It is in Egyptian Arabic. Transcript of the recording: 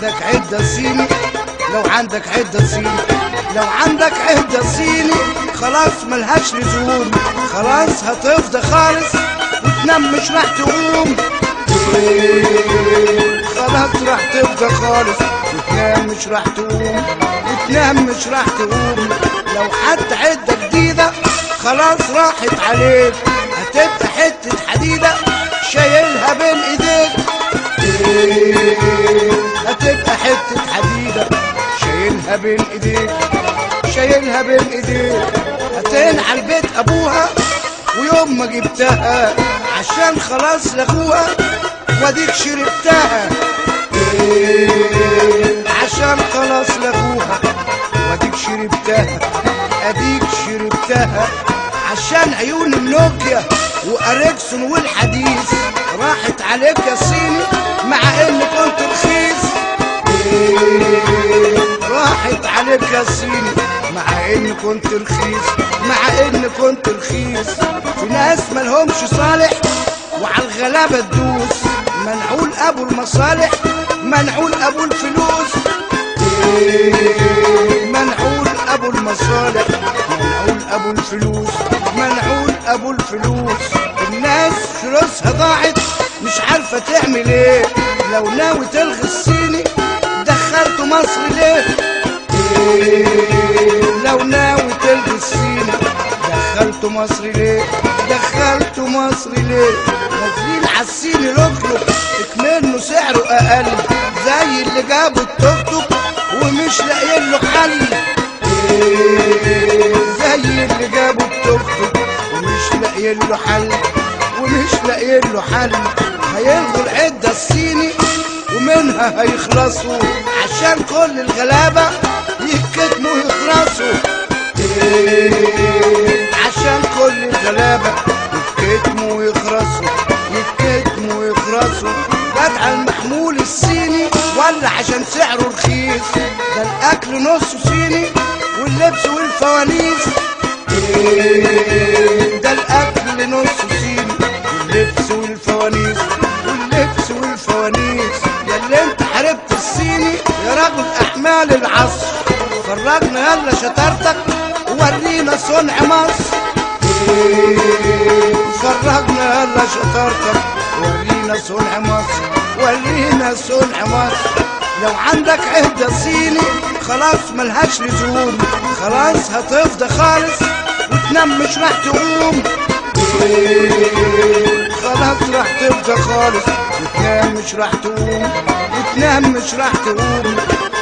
عندك عدة صيني لو عندك عدة صيني لو عندك عدة صيني خلاص ملهاش لزوم خلاص هتفضى خالص وتنام مش راح تقوم خلاص راح تفضى خالص وتنام مش راح تقوم وتنام مش راح تقوم لو حتى عدة جديدة خلاص راحت عليك هتبقى حتة حديدة شايلها بين ايديك هتبقى حتة حديدة شايلها بين ايديك شايلها بين ايديك هتنعى البيت ابوها ويوم ما جبتها عشان خلاص لغوها واديك شربتها عشان خلاص لغوها واديك شربتها اديك شربتها عشان عيون النوكيا واريكسون والحديث راحت عليك يا صيني مع ان كنت رخيص راحت عليك يا صيني مع ان كنت رخيص مع ان كنت رخيص في ناس ملهمش صالح وعلى الغلابة تدوس منعول ابو المصالح منعول ابو الفلوس منعول ابو المصالح منعول ابو الفلوس منعول ابو الفلوس الناس فلوسها ضاعت مش عارفه تعمل ايه لو ناوي تلغي الصيني دخلته مصر ليه لو ناوي تلغي الصيني دخلته مصر ليه دخلته مصر ليه نازلين على الصيني لوكلوك منه سعره اقل زي اللي جابوا التوك توك ومش لاقيين له حل زي اللي جابوا التوك توك ومش لاقيين له حل ومش لاقيين له حل هيلغوا العدة الصيني ومنها هيخلصوا عشان كل الغلابة يتكتموا يخلصوا عشان كل الغلابة يتكتموا ويخرسوا يتكتموا ويخرسوا بدع المحمول الصيني ولا عشان سعره رخيص ده الاكل نصه صيني واللبس والفوانيس ده الاكل نصه صيني واللبس والفوانيس واللبس والفوانيس يا اللي انت حاربت الصيني يا رجل احمال العصر فرجنا يلا شطارتك وورينا صنع مصر فرجنا يلا شطارتك ورينا صنع مصر ورينا صنع مصر لو عندك عهدة صيني خلاص ملهاش لزوم خلاص هتفضى خالص وتنام مش راح تقوم خلاص راح تفضى خالص وتنام مش راح تقوم وتنام مش راح تقوم